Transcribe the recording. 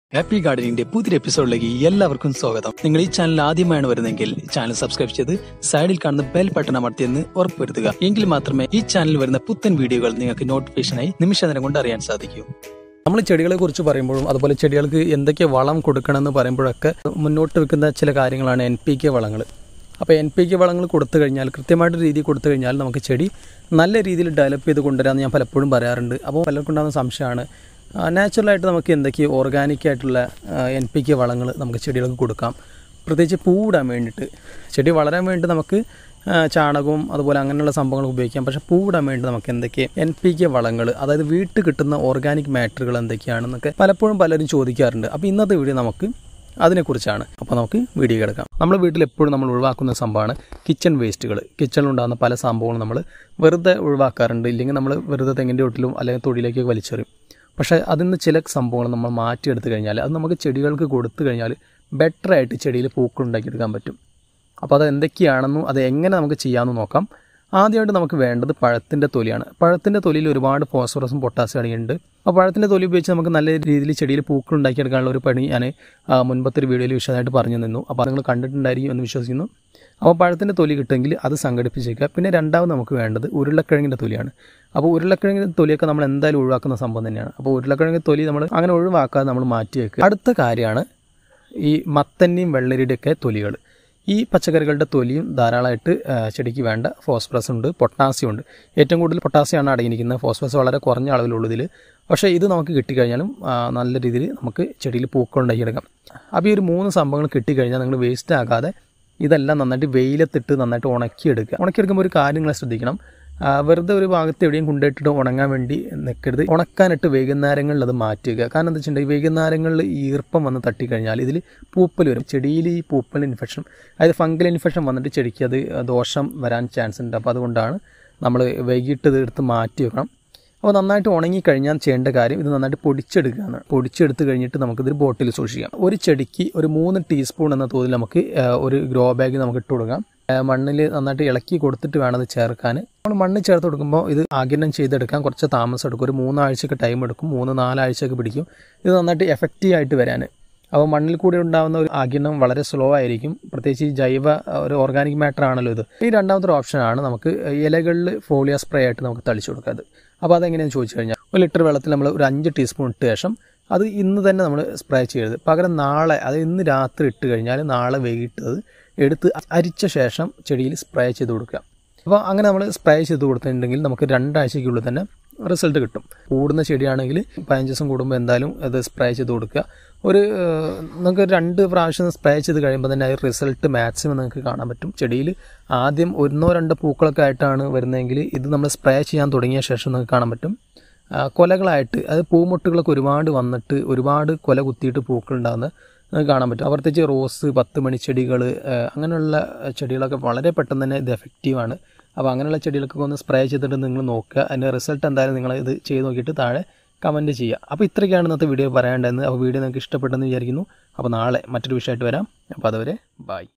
happy ഗാർഡനിന്റെ പുതിയൊരു എപ്പിസോഡിലേക്ക് എല്ലാവർക്കും സ്വാഗതം നിങ്ങൾ ഈ ചാനൽ ആദ്യമായാണ് വരുന്നതെങ്കിൽ ചാനൽ സബ്സ്ക്രൈബ് ചെയ്ത് സൈഡിൽ കാണുന്ന ബെൽ ബട്ടൺ അമർത്തിയെന്ന് ഉറപ്പുവരുത്തുക എങ്കിൽ മാത്രമേ ഈ ചാനലിൽ വരുന്ന പുത്തൻ വീഡിയോകൾ നിങ്ങൾക്ക് നോട്ടിഫിക്കേഷനായി നിമിഷ നേരം കൊണ്ട് അറിയാൻ സാധിക്കൂ നമ്മൾ ചെടികളെ കുറിച്ച് പറയുമ്പോഴും അതുപോലെ ചെടികൾക്ക് എന്തൊക്കെ വളം കൊടുക്കണമെന്ന് പറയുമ്പോഴൊക്കെ മുന്നോട്ട് വെക്കുന്ന ചില കാര്യങ്ങളാണ് എൻ പി കെ വളങ്ങൾ അപ്പോൾ എൻ പി കെ വളങ്ങൾ കൊടുത്തു കഴിഞ്ഞാൽ കൃത്യമായിട്ട് രീതി കൊടുത്തു കഴിഞ്ഞാൽ നമുക്ക് ചെടി നല്ല രീതിയിൽ ഡെവലപ്പ് ചെയ്ത് കൊണ്ടുവരാമെന്ന് ഞാൻ പലപ്പോഴും പറയാറുണ്ട് അപ്പോൾ പലർക്കും ഉണ്ടാകുന്ന സംശയമാണ് നാച്ചുറലായിട്ട് നമുക്ക് എന്തൊക്കെ ഓർഗാനിക് ആയിട്ടുള്ള എൻ പി കെ വളങ്ങൾ നമുക്ക് ചെടികൾക്ക് കൊടുക്കാം പ്രത്യേകിച്ച് പൂവിടാൻ വേണ്ടിയിട്ട് ചെടി വളരാൻ വേണ്ടി നമുക്ക് ആ, ചാണകവും അതുപോലെ അങ്ങനെയുള്ള സംഭവങ്ങൾ ഉപയോഗിക്കാം പക്ഷേ പൂവിടാൻ വേണ്ടി നമുക്ക് എന്തൊക്കെ എൻ പി കെ വളങ്ങൾ അതായത് വീട്ടിൽ കിട്ടുന്ന ഓർഗാനിക് മാറ്ററുകൾ എന്തൊക്കെയാണെന്നൊക്കെ പലപ്പോഴും പലരും ചോദിക്കാറുണ്ട് അപ്പോൾ ഇന്നത്തെ വീഡിയോ നമുക്ക് അതിനെക്കുറിച്ചാണ് അപ്പോൾ നമുക്ക് വീഡിയോ കിടക്കാം നമ്മുടെ വീട്ടിൽ എപ്പോഴും നമ്മൾ ഒഴിവാക്കുന്ന സംഭവമാണ് കിച്ചൺ വേസ്റ്റുകൾ കിച്ചണിലുണ്ടാകുന്ന പല സംഭവങ്ങളും നമ്മൾ വെറുതെ ഒഴിവാക്കാറുണ്ട് ഇല്ലെങ്കിൽ നമ്മൾ വെറുതെ തെങ്ങിൻ്റെ വീട്ടിലും അല്ലെങ്കിൽ തൊടിയിലേക്ക് വലിച്ചെറിയും പക്ഷേ അതിൽ നിന്ന് ചില സംഭവങ്ങൾ നമ്മൾ മാറ്റിയെടുത്തു കഴിഞ്ഞാൽ അത് നമുക്ക് ചെടികൾക്ക് കൊടുത്തു കഴിഞ്ഞാൽ ബെറ്ററായിട്ട് ചെടിയിൽ പൂക്കൾ ഉണ്ടാക്കിയെടുക്കാൻ പറ്റും അപ്പോൾ അത് എന്തൊക്കെയാണെന്നും അത് എങ്ങനെ നമുക്ക് ചെയ്യാമെന്ന് നോക്കാം ആദ്യമായിട്ട് നമുക്ക് വേണ്ടത് പഴത്തിൻ്റെ തൊലിയാണ് പഴത്തിൻ്റെ തൊലിയിൽ ഒരുപാട് ഫോസ്ഫറസും പൊട്ടാസ്യം അടങ്ങിയിട്ടുണ്ട് അപ്പോൾ പഴത്തിൻ്റെ തൊലി ഉപയോഗിച്ച് നമുക്ക് നല്ല രീതിയിൽ ചെടിയിൽ പൂക്കൾ ഉണ്ടാക്കിയെടുക്കാനുള്ള ഒരു പണി ഞാൻ ആ, മുൻപത്തെ ഒരു വീഡിയോയിൽ വിശദമായിട്ട് പറഞ്ഞു നിന്നു അപ്പോൾ അത് നിങ്ങൾ കണ്ടിട്ടുണ്ടായിരിക്കും എന്ന് വിശ്വസിക്കുന്നു അപ്പോൾ പഴത്തിൻ്റെ തൊലി കിട്ടുമെങ്കിൽ അത് സംഘടിപ്പിച്ചേക്കുക പിന്നെ രണ്ടാമത് നമുക്ക് വേണ്ടത് ഉരുളക്കിഴങ്ങിൻ്റെ തൊലിയാണ് അപ്പോൾ ഉരുളക്കിഴങ്ങിൻ്റെ തൊലിയൊക്കെ നമ്മൾ എന്തായാലും ഒഴിവാക്കുന്ന സംഭവം തന്നെയാണ് അപ്പോൾ ഉരുളക്കിഴങ്ങിൻ്റെ തൊലി നമ്മൾ അങ്ങനെ ഒഴിവാക്കാതെ നമ്മൾ മാറ്റി വെക്കുക അടുത്ത കാര്യമാണ് ഈ മത്തൻ്റെയും വെള്ളരിയുടെയൊക്കെ തൊലികൾ ഈ പച്ചക്കറികളുടെ തൊലിയും ധാരാളമായിട്ട് ആ, ചെടിക്ക് വേണ്ട ഫോസ്ഫറസ് ഉണ്ട് പൊട്ടാസ്യം ഉണ്ട് ഏറ്റവും കൂടുതൽ പൊട്ടാസ്യമാണ് അടങ്ങിയിരിക്കുന്നത് ഫോസ്ഫറസ് വളരെ കുറഞ്ഞ അളവിലുള്ളൂ ഇതിൽ പക്ഷേ ഇത് നമുക്ക് കിട്ടിക്കഴിഞ്ഞാലും ആ, നല്ല രീതിയിൽ നമുക്ക് ചെടിയിൽ പൂക്കൾ ഉണ്ടാക്കിയെടുക്കാം അപ്പോൾ ഈ ഒരു മൂന്ന് സംഭവങ്ങൾ കിട്ടിക്കഴിഞ്ഞാൽ നിങ്ങൾ വേസ്റ്റ് ആകാതെ ഇതെല്ലാം നന്നായിട്ട് വെയിലത്തിട്ട് നന്നായിട്ട് ഉണക്കിയെടുക്കുക ഉണക്കിയെടുക്കുമ്പോൾ ഒരു കാര്യം നിങ്ങൾ ശ്രദ്ധിക്കണം ആ, വെറുതെ ഒരു ഭാഗത്ത് എവിടെയും കൊണ്ടുപോയിട്ടിട്ട് ഉണങ്ങാൻ വേണ്ടി നിൽക്കരുത് ഉണക്കാനിട്ട് വൈകുന്നേരങ്ങളിൽ അത് മാറ്റുക കാരണം എന്താ വെച്ചിട്ടുണ്ടെങ്കിൽ വൈകുന്നേരങ്ങളിൽ ഈർപ്പം വന്ന് തട്ടിക്കഴിഞ്ഞാൽ ഇതിൽ പൂപ്പൽ വരും ചെടിയിൽ ഈ പൂപ്പൽ ഇൻഫെക്ഷൻ അതായത് ഫംഗൽ ഇൻഫെക്ഷൻ വന്നിട്ട് ചെടിക്ക് അത് ദോഷം വരാൻ ചാൻസ് ഉണ്ട് അപ്പോൾ അതുകൊണ്ടാണ് നമ്മൾ വൈകിട്ട് ഇത് എടുത്ത് മാറ്റി വെക്കണം അപ്പോൾ നന്നായിട്ട് ഉണങ്ങിക്കഴിഞ്ഞാൽ ചെയ്യേണ്ട കാര്യം ഇത് നന്നായിട്ട് പൊടിച്ചെടുക്കുകയാണ് പൊടിച്ചെടുത്ത് കഴിഞ്ഞിട്ട് നമുക്കിതൊരു ബോട്ടിൽ സൂക്ഷിക്കാം ഒരു ചെടിക്ക് ഒരു മൂന്ന് ടീസ്പൂൺ എന്ന തോതിൽ നമുക്ക് ആ, ഒരു ഗ്രോ ബാഗ് നമുക്ക് ഇട്ട് കൊടുക്കാം മണ്ണിൽ നന്നായിട്ട് ഇളക്കി കൊടുത്തിട്ട് വേണം അത് ചേർക്കാൻ നമ്മൾ മണ്ണ് ചേർത്ത് കൊടുക്കുമ്പോൾ ഇത് ആഗിരണം ചെയ്തെടുക്കാൻ കുറച്ച് താമസം എടുക്കും ഒരു മൂന്നാഴ്ചയൊക്കെ ടൈം എടുക്കും മൂന്ന് നാലാഴ്ചയൊക്കെ പിടിക്കും ഇത് നന്നായിട്ട് എഫക്റ്റീവ് ആയിട്ട് വരാൻ അപ്പോൾ മണ്ണിൽ കൂടി ഉണ്ടാകുന്ന ഒരു ആഗിരണം വളരെ സ്ലോ ആയിരിക്കും പ്രത്യേകിച്ച് ഈ ജൈവ ആ, ഒരു ഓർഗാനിക് മാറ്റർ ആണല്ലോ ഇത് ഈ രണ്ടാമത്തെ ഒരു ഓപ്ഷനാണ് നമുക്ക് ഇലകളിൽ ഫോളിയ സ്പ്രേ ആയിട്ട് നമുക്ക് തളിച്ചു കൊടുക്കുക അത് അപ്പോൾ അതെങ്ങനെയാണെന്ന് ചോദിച്ചു കഴിഞ്ഞാൽ ഒരു ലിറ്റർ വെള്ളത്തിൽ നമ്മൾ ഒരു അഞ്ച് ടീസ്പൂൺ ഇട്ട ശേഷം അത് ഇന്ന് തന്നെ നമ്മൾ സ്പ്രേ ചെയ്യരുത് പകരം നാളെ അത് ഇന്ന് രാത്രി ഇട്ട് കഴിഞ്ഞാൽ നാളെ വൈകിട്ട് അത് എടുത്ത് അരിച്ച ശേഷം ചെടിയിൽ സ്പ്രേ ചെയ്ത് കൊടുക്കുക അപ്പോൾ അങ്ങനെ നമ്മൾ സ്പ്രേ ചെയ്ത് കൊടുത്തിട്ടുണ്ടെങ്കിൽ നമുക്ക് രണ്ടാഴ്ചയ്ക്കുള്ളിൽ തന്നെ റിസൾട്ട് കിട്ടും കൂടുന്ന ചെടിയാണെങ്കിൽ പതിനഞ്ച് ദിവസം കൂടുമ്പോൾ എന്തായാലും അത് സ്പ്രേ ചെയ്ത് കൊടുക്കുക ഒരു ഏഹ്, നമുക്ക് രണ്ട് പ്രാവശ്യം സ്പ്രേ ചെയ്ത് കഴിയുമ്പോൾ തന്നെ ആ റിസൾട്ട് മാക്സിമം നിങ്ങൾക്ക് കാണാൻ പറ്റും ചെടിയിൽ ആദ്യം ഒന്നോ രണ്ടോ പൂക്കളൊക്കെ ആയിട്ടാണ് വരുന്നതെങ്കിൽ ഇത് നമ്മൾ സ്പ്രേ ചെയ്യാൻ തുടങ്ങിയ ശേഷം നിങ്ങൾക്ക് കാണാൻ പറ്റും ആ, കൊലകളായിട്ട് അത് പൂമൊട്ടുകളൊക്കെ ഒരുപാട് വന്നിട്ട് ഒരുപാട് കൊല കുത്തിയിട്ട് പൂക്കൾ ഉണ്ടാകുന്ന നമുക്ക് കാണാൻ പറ്റും പ്രത്യേകിച്ച് റോസ് പത്ത് മണി ചെടികൾ അങ്ങനെയുള്ള ചെടികളൊക്കെ വളരെ പെട്ടെന്ന് തന്നെ ഇത് എഫക്റ്റീവാണ് അപ്പോൾ അങ്ങനെയുള്ള ചെടികൾക്കൊക്കെ ഒന്ന് സ്പ്രേ ചെയ്തിട്ട് നിങ്ങൾ നോക്കുക അതിൻ്റെ റിസൾട്ട് എന്തായാലും നിങ്ങൾ ഇത് ചെയ്ത് നോക്കിയിട്ട് താഴെ കമൻറ്റ് ചെയ്യുക അപ്പോൾ ഇത്രയൊക്കെയാണ് ഇന്നത്തെ വീഡിയോ പറയേണ്ടതെന്ന് അപ്പോൾ വീഡിയോ നിങ്ങൾക്ക് ഇഷ്ടപ്പെട്ടെന്ന് വിചാരിക്കുന്നു അപ്പോൾ നാളെ മറ്റൊരു വിഷയമായിട്ട് വരാം അപ്പോൾ അതുവരെ ബൈ